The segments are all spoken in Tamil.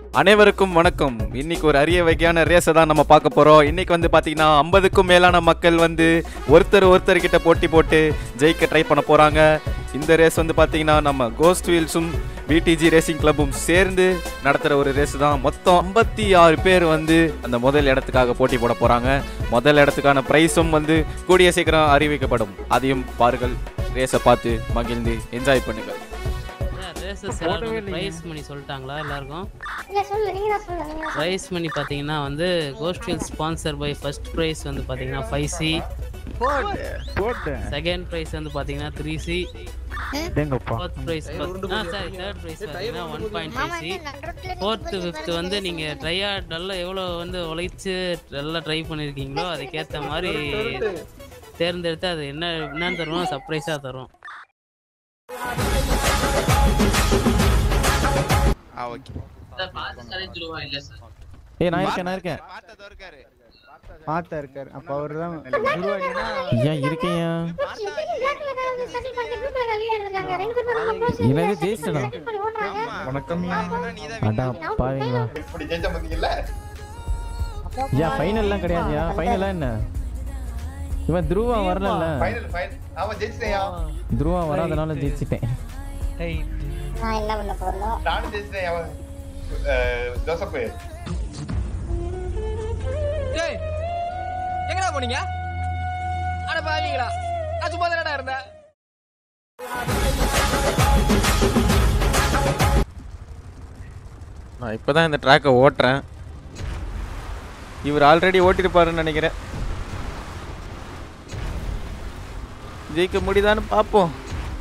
அனைவருக்கும் வணக்கம் இன்னைக்கு ஒரு அரிய வகையான ரேஸை தான் நம்ம பார்க்க போகிறோம் இன்னைக்கு வந்து பார்த்தீங்கன்னா ஐம்பதுக்கும் மேலான மக்கள் வந்து ஒருத்தர் ஒருத்தர் கிட்ட போட்டி போட்டு ஜெயிக்க ட்ரை பண்ண போகிறாங்க இந்த ரேஸ் வந்து பார்த்தீங்கன்னா நம்ம கோஸ்ட் வீல்ஸும் பிடிஜி ரேசிங் கிளப்பும் சேர்ந்து நடத்துகிற ஒரு ரேஸ் தான் மொத்தம் ஐம்பத்தி ஆறு பேர் வந்து அந்த முதல் இடத்துக்காக போட்டி போட போகிறாங்க முதல் இடத்துக்கான ப்ரைஸும் வந்து கூடிய சீக்கிரம் அறிவிக்கப்படும் அதையும் பாருங்கள் ரேஸை பார்த்து மகிழ்ந்து என்ஜாய் பண்ணுங்கள் ரேசஸ் எல்லாரும் ப்ரைஸ் மணி சொல்லிட்டாங்களா எல்லாருக்கும் இல்ல சொல்லு நீங்க தான் சொல்லு நீங்க தான் ப்ரைஸ் மணி பார்த்தீங்கன்னா வந்து coast feel sponsor by first prize வந்து பார்த்தீங்கன்னா ஃபைவ் சி செகண்ட் ப்ரைஸ் வந்து பார்த்தீங்கன்னா three C fourth prize ah sorry third prize பார்த்தீங்கன்னா one point five C fourth fifth வந்து நீங்கள் ட்ரையா நல்லா எவ்வளோ வந்து உழைச்சு நல்லா ட்ரை பண்ணியிருக்கீங்களோ அதுக்கேற்ற மாதிரி தேர்ந்தெடுத்து அது என்ன என்னன்னு தருவோம் சர்ப்ரைஸாக தரும் ஆ ஓகே ஏய் நான் இருக்கேன் நான் இருக்கேன் பார்த்ததோ இருக்காரு மாத்தா இருக்காரு அப்ப அவர்தான் ஏன் இருக்கேன் என்னது என்னது ஜெயிச்சிட்டனா? வணக்கம் அடா பாவீங்களா இப்படி ஜெயிச்ச பாத்தீங்கல்ல ஏன் ஃபைனல்லாம் கிடையாதுயா ஃபைனலா என்ன இவன் துருவா வரலல்ல ஃபைனல் ஃபைனல் ஆமா ஜெயிச்சிட்டேயா துருவா வராதனால ஜெயிச்சிட்டேன் நான் என்ன பண்ண போறோம் நானும் ஜெயிச்சிட்டேன் அவன் ஜோசப் டேய் எங்கடா போனீங்க அட பாவீங்களா நான் சும்மா தானடா இருந்தேன் நான் இப்போ தான் இந்த ட்ராக்கை ஓட்டுறேன் இவர் ஆல்ரெடி ஓட்டிருப்பாருன்னு நினைக்கிறேன் ஜெயிக்க முடியுதான்னு பார்ப்போம்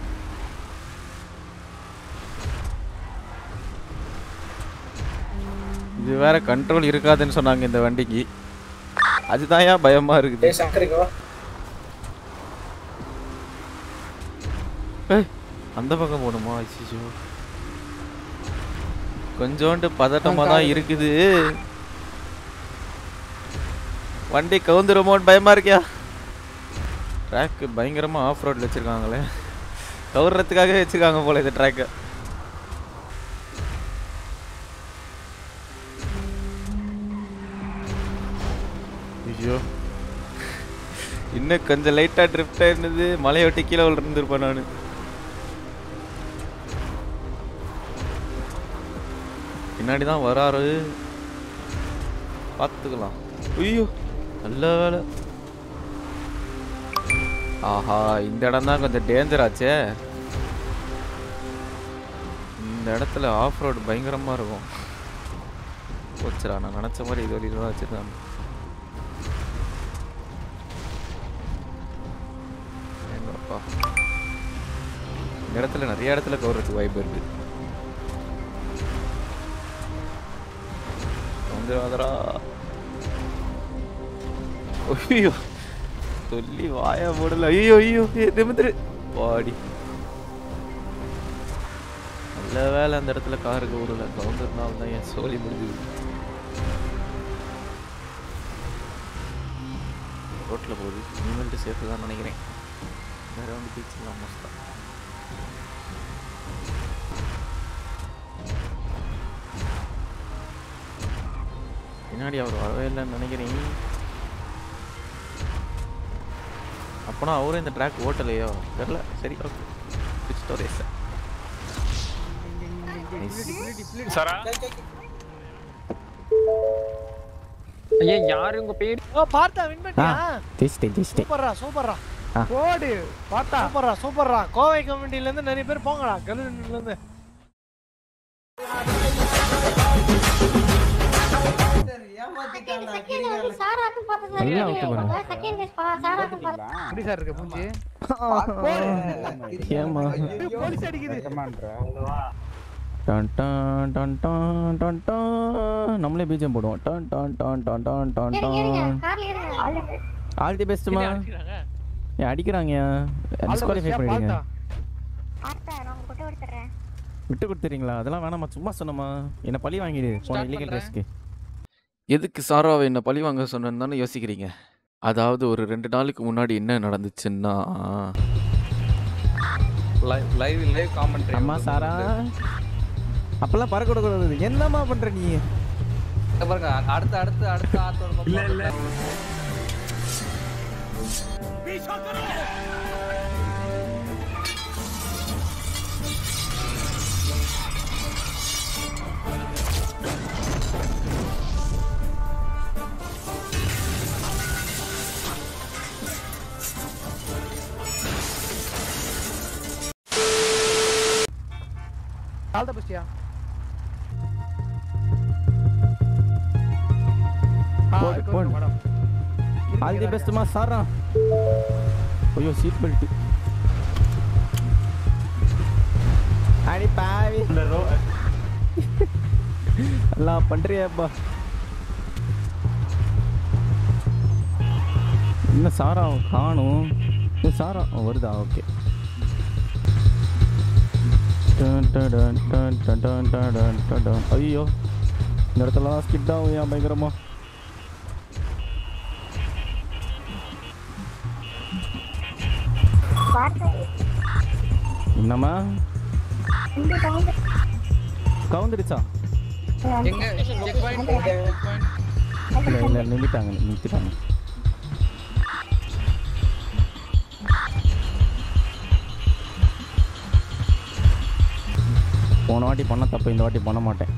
இது வேற கண்ட்ரோல் இருக்காதுன்னு சொன்னாங்க இந்த வண்டிக்கு அதுதான் ஏன் பயமா இருக்குது ஏய், அந்த பக்கம் போகணுமா ஐயோ கொஞ்சோண்டு பதட்டமா தான் இருக்குது வண்டி கவுந்துருமோன்னு பயமா இருக்கியா ட்ராக்கு பயங்கரமா ஆஃப் ரோட்ல வச்சிருக்காங்களே கவுறதுக்காக வச்சிருக்காங்க போல இந்த ட்ராக்கை ஐயோ இன்னும் கொஞ்சம் லைட்டா ட்ரிப்ட் ஆயிருந்தது மலையொட்டி கீழே விழுந்திருப்பேன் நான் பின்னாடி தான் வராரு பார்த்துக்கலாம் ஐயோ நல்ல வேலை ஆஹா இந்த இடம் தான் கொஞ்சம் டேஞ்சர் ஆச்சே இந்த இடத்துல ஆஃப் ரோடு பயங்கரமா இருக்கும் போச்சுடா நான் நினச்ச மாதிரி இது வழியில தான் வச்சிருந்தேன் எங்கப்பா இந்த இடத்துல நிறைய இடத்துல கவுறதுக்கு வாய்ப்பு இருக்கு வந்துடாதடா ஐயோ சொல்லி வாய போடல ஐயோ ஐயோ நிமிந்துரு பாடி நல்ல வேலை அந்த இடத்துல காருக்கு ஊரில் கவுண்டர்னால தான் என் சோழி முடிஞ்சுது ரோட்டில் போகுது இனிமேல்ட்டு சேஃபு தான் நினைக்கிறேன் வேற வந்து பீச்சிடலாம் மோஸ்ட்டாக பின்னாடி அவர் வரவே இல்லைன்னு நினைக்கிறேன் அப்போனா அவரும் இந்த ட்ராக் ஓட்டலையோ தெரில சரி ஓகே பிடிச்சிட்டோ ரேஸை ஐயா யாரு உங்க பேர் ஓ பார்த்தா வின் ஆ பண்ணியா ஜெயிச்சிட்டேன் ஜெயிச்சிட்டேன் சூப்பர்ரா சூப்பர்ரா ஆ. போடு பார்த்தா சூப்பர்ரா சூப்பர்ரா கோவை கமிட்டில இருந்து நிறைய பேர் போங்கடா கல்லூரில இருந்து நல்லா அவுத்து பாருங்க. எப்படி சார் இருக்கு மூஞ்சி ஏமா போலீஸ் அடிக்குது dun dun dun dun dun dun நம்மளே பீஜம் போடுவோம் dun dun dun dun dun dun dun all the பெஸ்ட்மா ஏன் அடிக்கிறாங்க டிஸ்குவாலிஃபை பண்ணிடுங்க விட்டு கொடுத்துறீங்களா அதெல்லாம் வேணாமா சும்மா சொன்னமா என்ன பழி வாங்கிடு போன Start இல்லீகல் பண்றேன். ரேஸ்க்கு எதுக்கு சாராவை என்ன பழி வாங்க சொன்னேன்னு தானே யோசிக்கிறீங்க அதாவது ஒரு ரெண்டு நாளுக்கு முன்னாடி என்ன நடந்துச்சுன்னா லைவ் லைவ் லைவ் காமெண்ட்ரி அம்மா சாரா அப்பெல்லாம் பறக்க விடக்கூடாது என்னம்மா பண்ற நீ இங்க பாருங்க அடுத்து அடுத்து அடுத்து ஆத்தோட இல்ல இல்ல ஆல் த பெஸ்ட்யா போடு, போடு. ஆல் தி பெஸ்ட்மா சாரா ஐயோ சீட் பெல்ட் அடி பாவி எல்லாம் பண்றியாப்பா இன்னும் சாரா காணும் இன்னும் சாரா ஓ, வருதா ஓகே ஐயோ இந்த இடத்துலலாம் ஸ்கிட் ஆகும் ஏன் பயங்கரமா என்னம்மா கவுந்துடுச்சா எங்க செக் பாயிண்ட் செக் பாயிண்ட் இல்லை இல்லை நிறுத்திட்டாங்க நிறுத்திட்டாங்க போன வாட்டி பண்ண தப்பு இந்த வாட்டி பண்ண மாட்டேன்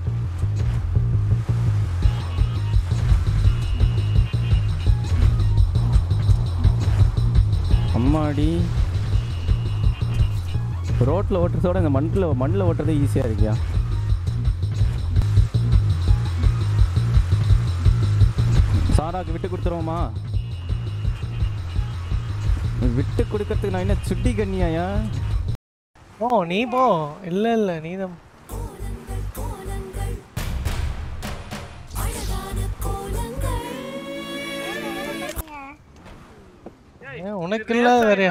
அம்மாடி ரோட்டில் ஓட்டுறதோட இந்த மண்ணில் மண்ணில் ஓட்டுறதே ஈஸியாக இருக்கியா சாராக்கு விட்டு கொடுத்துருவோமா விட்டு கொடுக்கறதுக்கு நான் என்ன சுட்டி கண்ணியாயா ஓ நீ போ இல்ல இல்ல நீ தான் ஏன் உனக்கு இல்ல வேற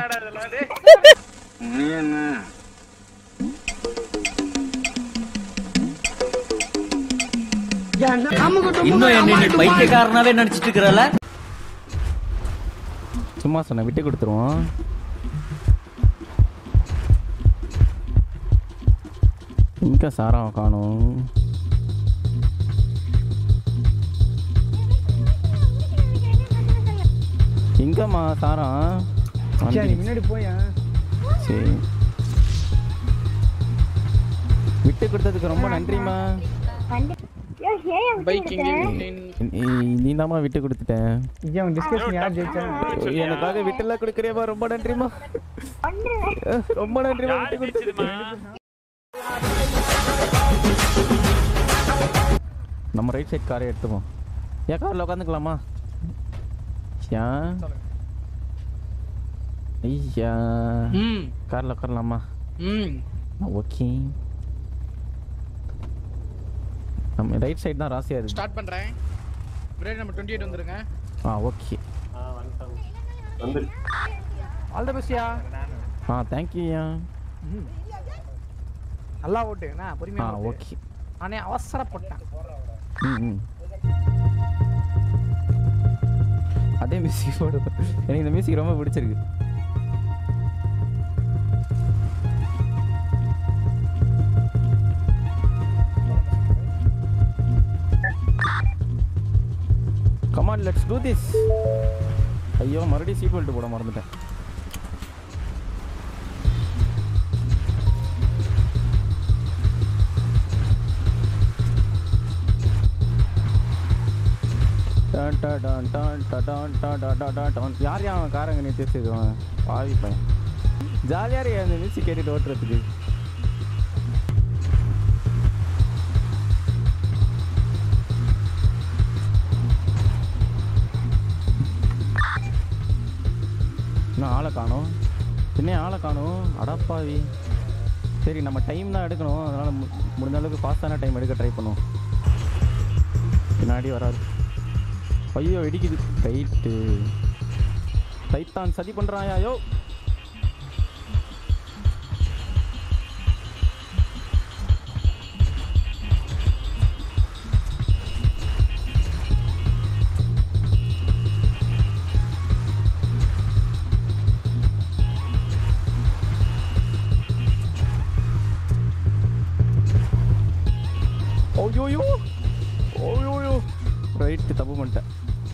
இன்னும் என்ன நீ பைத்தியக்காரனாவே நினைச்சிட்டு இருக்கிறல சும்மா சொன்னேன் விட்டு கொடுத்துருவோம் இங்க சாராவை காணும் எங்கம்மா சாரா சரி முன்னாடி போயா சரி விட்டு கொடுத்ததுக்கு ரொம்ப நன்றிம்மா பைக் இங்க நீ தாம்மா விட்டு கொடுத்துட்டேன் இவன் டிஸ்கஷன் யார் ஜெயிச்சா எனக்காக விட்டுலாம் கொடுக்குறியம்மா ரொம்ப நன்றிம்மா ரொம்ப நன்றிம்மா விட்டு கொடுத்ததுக்கு நம்ம ரைட் சைட் காரை எடுத்துப்போம் ஏன் காரில் உட்காந்துக்கலாமா ஏன் ஐயா ம் காரில் உட்காரலாமா ம் ஓகே நம்ம ரைட் சைடு தான் ராசியாக இருக்கு ஸ்டார்ட் பண்றேன் பிரேக் நம்பர் 28 வந்துருங்க ஆ ஓகே ஆல் த பெஸ்ட்யா ஆ தேங்க்யூயா நல்லா ஓட்டு என்ன ஆ பொறுமையா ஓட்டு ஓகே நானே அவசரப்பட்டேன் ம் ம் அதே மியூசிக் போடு எனக்கு இந்த மியூசிக் ரொம்ப பிடிச்சிருக்கு கமான் லெட்ஸ் டூ திஸ் ஐயோ மறுபடியும் சீட் பெல்ட் போட மறந்துட்டேன் டான் டா டான் டான் டா டான் டா டா டா டா டான். யார் யார் அவன் காரங்க நீ தேர்ச்சிருக்கான் பாவி பையன் ஜாலியாக இருக்கு அந்த மியூசிக் கேட்டுட்டு ஓட்டுறதுக்கு இன்னும் ஆளை காணும் பின்னே ஆளை காணும் அடப்பாவி சரி நம்ம டைம் தான் எடுக்கணும் அதனால் முடிஞ்ச அளவுக்கு ஃபாஸ்டான டைம் எடுக்க ட்ரை பண்ணுவோம் பின்னாடி வராது ஐயோ வெடிக்குது ரைட்டு சைத்தான் சதி பண்ணுறாயா யோ ஓய்யோ ரைட்டு தப்பு பண்ணிட்டேன்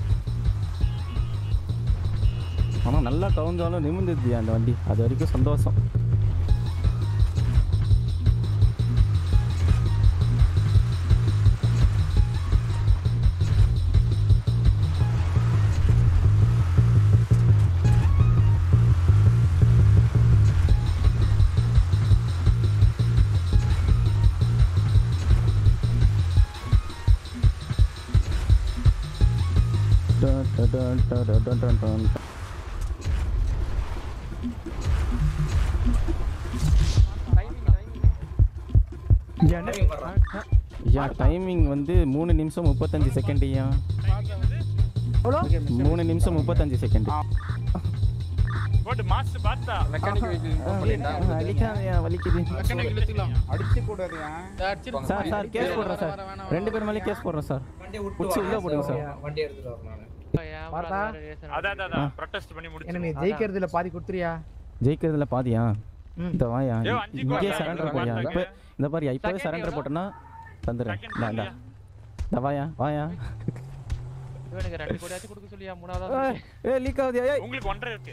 ஆனால் நல்லா கவுந்தாலும் நிமிர்ந்துது அந்த வண்டி அது வரைக்கும் சந்தோஷம் Dun, dun, dun, dun, dun, dun, dun, dun. ஐயா டைமிங் வந்து மூணு நிமிஷம் முப்பத்தஞ்சு செகண்ட் ஐயா மூணு நிமிஷம் முப்பத்தஞ்சு செகண்ட் அடிக்காதயா வலிக்குது அடிச்சு கூடாதுயா சார் சார் கேஸ் போடுறேன் சார் ரெண்டு பேர் மேலே கேஸ் போடுறேன் சார் பிடிச்சி உள்ள போடுங்க சார் பார்த்தா என்ன நீ ஜெயிக்கிறதுல பாதி கொடுத்துறியா ஜெயிக்கிறதுல பாதியா இந்த வாயா இங்கே சரண்டர் போயா இப்போ இந்த பாரியா இப்போவே சரண்டர் போட்டேன்னா தந்துடுறேன் இந்தா, இந்தா இந்த வாயா வாயா இவனுக்கு ரெண்டு கோடியாச்சும் கொடுக்க சொல்லியா மூணாவது ஏய், ஏய் லீக் ஆகுதியா ஏய் உங்களுக்கு ஒன்றரை இருக்கு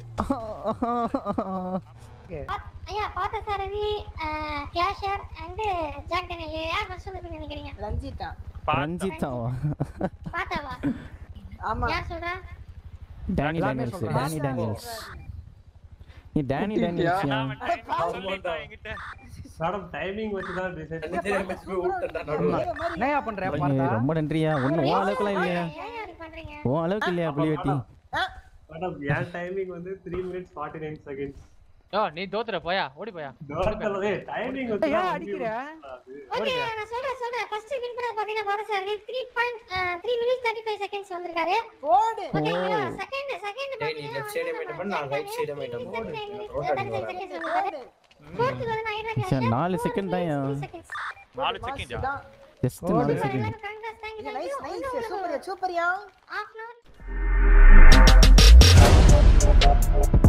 ஐயா பார்த்த சாரதி கேஷர் அண்ட் ஜாக் டேனியல் யார் ஃபர்ஸ்ட் வந்து நினைக்கிறீங்க ரஞ்சிதா ரஞ்சிதாவா பார்த்தாவா ஆமா யார் சொல்றா டேனி டேனியல்ஸ் டேனி டேனியல்ஸ் நீ டேனி டேனியல்ஸ் யா மேடம் டைமிங் வச்சு தான் டிசைட் என்னையா பண்ற ஏய், ரொம்ப நன்றியா ஒன்றும் உன் அளவுக்குலாம் இல்லையா ஏன் அப்படி பண்றீங்க உன் அளவுக்கு இல்லையா புளி வெட்டி மேடம் என் டைமிங் வந்து three minutes forty nine seconds யோ நீ தோத்துற போயா ஓடி போயா டைமிங் வச்சு ஏன் அடிக்கிற ஓகே நான் சொல்றேன் சொல்றேன் ஃபர்ஸ்ட் வின் பண்ண பாத்தீங்கன்னா பார்த்த சாரதி 3.3 மினிட்ஸ் 35 செகண்ட்ஸ் வந்திருக்காரு போடு ஓகேங்களா செகண்ட் செகண்ட் பாத்தீங்கன்னா லெஃப்ட் சைடு மீட் பண்ண நான் ரைட் சைடு மீட் பண்ண ஃபோர்த் வந்து நான் என்ன சரி நாலு செகண்ட் தான் யா செகண்ட்ஸ் நாலு செகண்ட் ஜஸ்ட் நாலு செகண்ட் எல்லாரும் congrats thank you nice nice super சூப்பர்யா ஆஃப் அன்